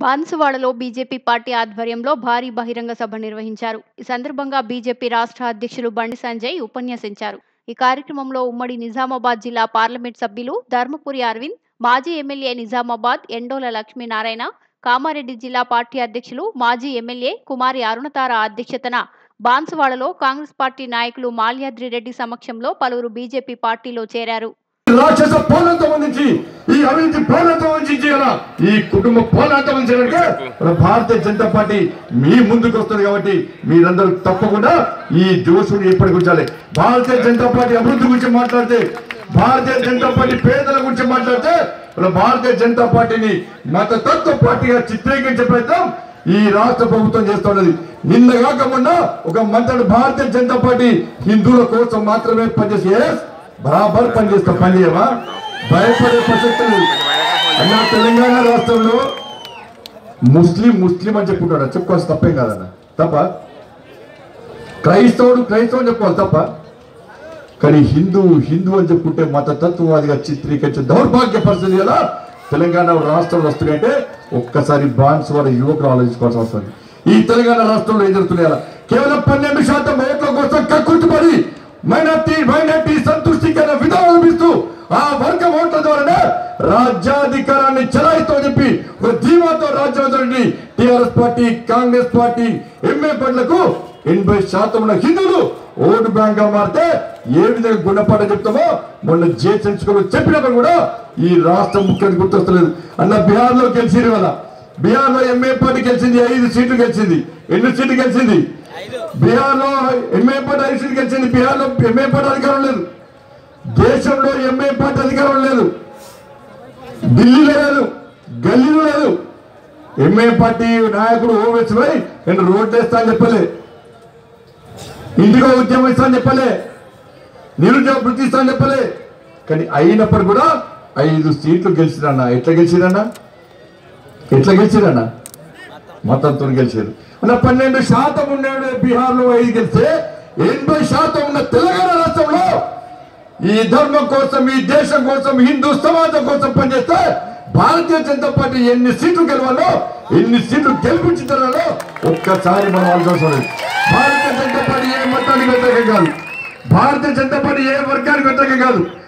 బాన్సువాడలో BJP party ఆధ్వర్యంలో భారీ బహిరంగ సభ నిర్వహించారు ఈ సందర్భంగా బీజేపీ రాష్ట్ర అధ్యక్షులు బండి సంజయ్ ఉపన్యసించారు ఈ కార్యక్రమంలో ఉమ్మడి నిజామాబాద్ జిల్లా పార్లమెంట్ సభ్యులు ధర్మపురి అరవింద్ మాజీ ఎమ్మెల్యే నిజామాబాద్ ఎండోల లక్ష్మీనారాయణ కామారెడ్డి జిల్లా పార్టీ అధ్యక్షులు మాజీ ఎమ్మెల్యే కుమారి అరుణతార అధ్యక్షతన బాన్సువాడలో కాంగ్రెస్ పార్టీ నాయకులు మాల్యాద్రి రెడ్డి సమక్షంలో పలువురు బీజేపీ పార్టీలో చేరారు రాక్షస పోరాటం నుంచి ఈ అవినీతి పోరాటం నుంచి చేయాల ఈ కుటుంబ పోరాటం చేయడానికి మన భారతీయ జనతా పార్టీ మీ ముందుకు వస్తుంది కాబట్టి మీరందరూ తప్పకుండా ఈ జోషుని ఎప్పటికి ఉంచాలి భారతీయ జనతా పార్టీ అభివృద్ధి గురించి మాట్లాడితే భారతీయ జనతా పార్టీ పేదల గురించి మాట్లాడితే మన భారతీయ జనతా పార్టీని మత తత్వ పార్టీగా చిత్రీకరించే ప్రయత్నం ఈ రాష్ట్ర ప్రభుత్వం చేస్తున్నది నిన్న కాక మొన్న ఒక మంత్రుడు భారతీయ జనతా పార్టీ హిందువుల కోసం మాత్రమే పనిచేసి yes, బరాబర్ పనిచేస్తాం పని చేయవా భయపడే ప్రసక్తి లేదు అన్న తెలంగాణ రాష్ట్రంలో ముస్లిం ముస్లిం అని చెప్పుకుంటాడు చెప్పుకోవాల్సి తప్పేం కాదన్న తప్ప క్రైస్తవుడు క్రైస్తవుడు చెప్పుకోవాలి తప్ప కానీ హిందూ హిందూ అని చెప్పుకుంటే మత తత్వవాదిగా చిత్రీకరించే దౌర్భాగ్య పరిస్థితి ఎలా తెలంగాణ రాష్ట్రంలో వస్తున్నాయంటే ఒక్కసారి బాన్సువాడ యువకులు ఆలోచించుకోవాల్సి వస్తుంది ఈ తెలంగాణ రాష్ట్రంలో ఏం జరుగుతున్నాయి అలా కేవలం పన్నెండు శాతం ఓట్ల కోసం కక్కుర్తిపడి మైనార్టీ మైనార్టీ సంతృష్టికరణ విధానం ఇస్తూ ఆ వర్గ ఓట్ల ద్వారానే రాజ్యాధికారాన్ని చెలాయితో చెప్పి ఒక ధీమాతో రాజ్యాంగండి టిఆర్ఎస్ పార్టీ కాంగ్రెస్ పార్టీ ఎంఏ పట్లకు ఎనభై శాతం ఉన్న హిందువులు ఓటు బ్యాంక్ గా మారితే ఏ విధంగా గుణపాఠం చెప్తామో మొన్న జే చెంచుకోవడం చెప్పినప్పుడు కూడా ఈ రాష్ట్ర ముఖ్యమంత్రి గుర్తొస్తలేదు అన్న బీహార్ లో గెలిచింది వాళ్ళ బీహార్ లో ఎంఏ పార్టీ గెలిచింది ఐదు సీట్లు గెలిచింది ఎన్ని సీట్లు గెలిచింది బీహార్ లో ఎంఏ పార్టీ ఐదు సీట్లు గెలిచింది బీహార్ లో ఎంఏ పార్టీ అధికారం లేదు దేశంలో ఎంఏ పార్టీ అధికారం లేదు ఢిల్లీలో లేదు గల్లీలో లేదు ఎంఏ పార్టీ నాయకుడు ఓవైసీ పోయి నేను రోడ్డు వేస్తా అని చెప్పలే ఇంటికో ఉద్యమం ఇస్తా అని చెప్పలే నిరుద్యోగ వృత్తి ఇస్తా అని చెప్పలే కానీ అయినప్పుడు కూడా ఐదు సీట్లు గెలిచిరన్న ఎట్లా గెలిచిరన్న ఎట్లా గెలిచిరన్న మొత్తంతో గెలిచారు అన్న పన్నెండు శాతం ఉన్నాడు బీహార్ లో ఐదు గెలిస్తే ఎనభై శాతం ఉన్న తెలంగాణ రాష్ట్రంలో ఈ ధర్మం కోసం ఈ దేశం కోసం హిందూ సమాజం కోసం పనిచేస్తే భారతీయ జనతా పార్టీ ఎన్ని సీట్లు గెలవాలో ఎన్ని సీట్లు గెలిపించాలో ఒక్కసారి మనం ఆలోచన భారతీయ జనతా పార్టీ ఏ మతానికి వ్యతిరేకం కాదు భారతీయ జనతా పార్టీ ఏ వర్గానికి వ్యతిరేకం కాదు